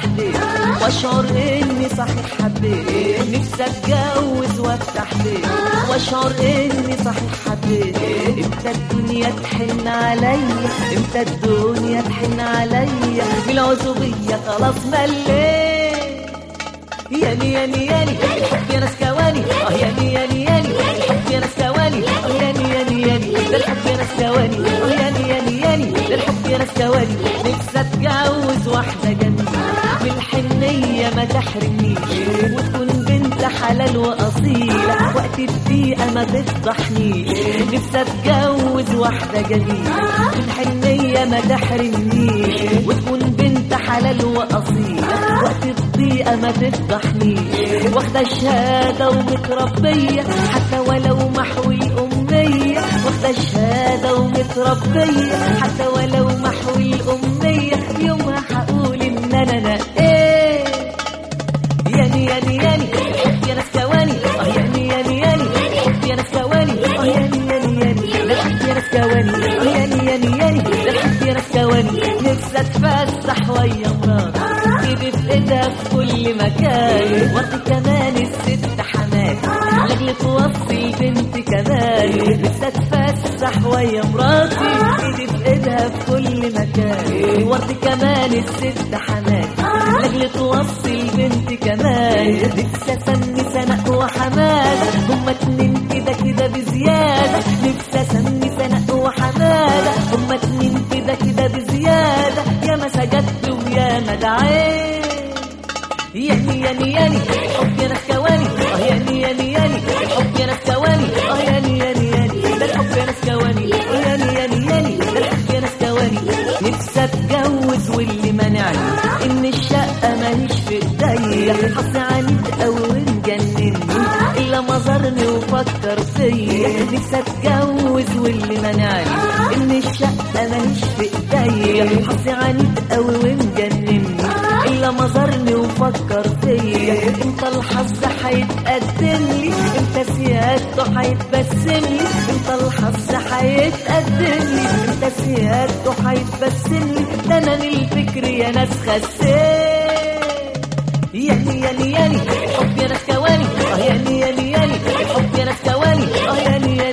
وافتح بيت واشعر اني صحيح حبيت نفسي اتجوز وافتح بيت واشعر اني صحيح حبيت امتى الدنيا تحن عليا امتى الدنيا تحن عليا بالعزوبية خلاص مليت ياني ياني ياني الحب يا ناس كواني اه ياني ياني ياني الحب يا ناس كواني اه ياني ياني ياني ده الحب يا ناس كواني اه ياني ياني ياني ده الحب يا ناس كواني نفسي اتجوز واحدة جميلة بالحنية ما تحرمنيش وتكون بنت حلال وأصيلة وقت الدقيقة ما تفضحنيش نفسي اتجوز واحدة جميلة بالحنية ما تحرمنيش وتكون بنت حلال وأصيلة وقت الضيقة ما تفضحنيش واخدة شهادة ومتربية حتى ولو محو الأمية واخدة شهادة ومتربية حتى ولو محو الأمية يومها هقول إن أنا أنا إيه ياني ياني ياني الحب يا ناس كواني اه ياني ياني ياني الحب يا ناس كواني اه ياني ياني ياني ده الحب يا ناس كواني اه ياني ياني ياني ده الحب يا ناس كواني نفسي اتفسح ويا مراتي ايدي في ايدها في كل مكان وقت كمان الست حماتي لاجل توصي بنت كمان نفسي اتفسح ويا مراتي ايدي في ايدها في كل مكان ورد كمان الست حماتي لاجل توصي البنت كمان نفسي اسمي سناء وحماده هما اتنين كده كده بزياده نفسي اسمي سناء وحماده هما اتنين كده كده بزياده يا ما سجدت ويا ما دعيت ياني ياني ياني الحب يا ناس كواني اه ياني ياني ياني الحب يا ناس كواني اه ياني ياني ياني ده الحب يا ناس كواني اه ياني ياني ياني ده الحب يا ناس كواني نفسي اتجوز واللي منعني ان الشقه ماليش في ايديا حظي عنيد قوي ومجنني الا ما زارني وفكر فيا نفسي اتجوز واللي منعني ان الشقه ماليش في ايديا حظي عنيد قوي ومجنني الا ما زارني وفكر فيا انت الحظ هيتقدم لي انت سيادته هيتبسم لي انت الحظ هيتقدم لي انت سيادته هيتبسم لي ده انا للفكر يا ناس خسيت ياني ياني ياني الحب يا ناس كواني اه ياني ياني ياني الحب يا ناس كواني اه ياني ياني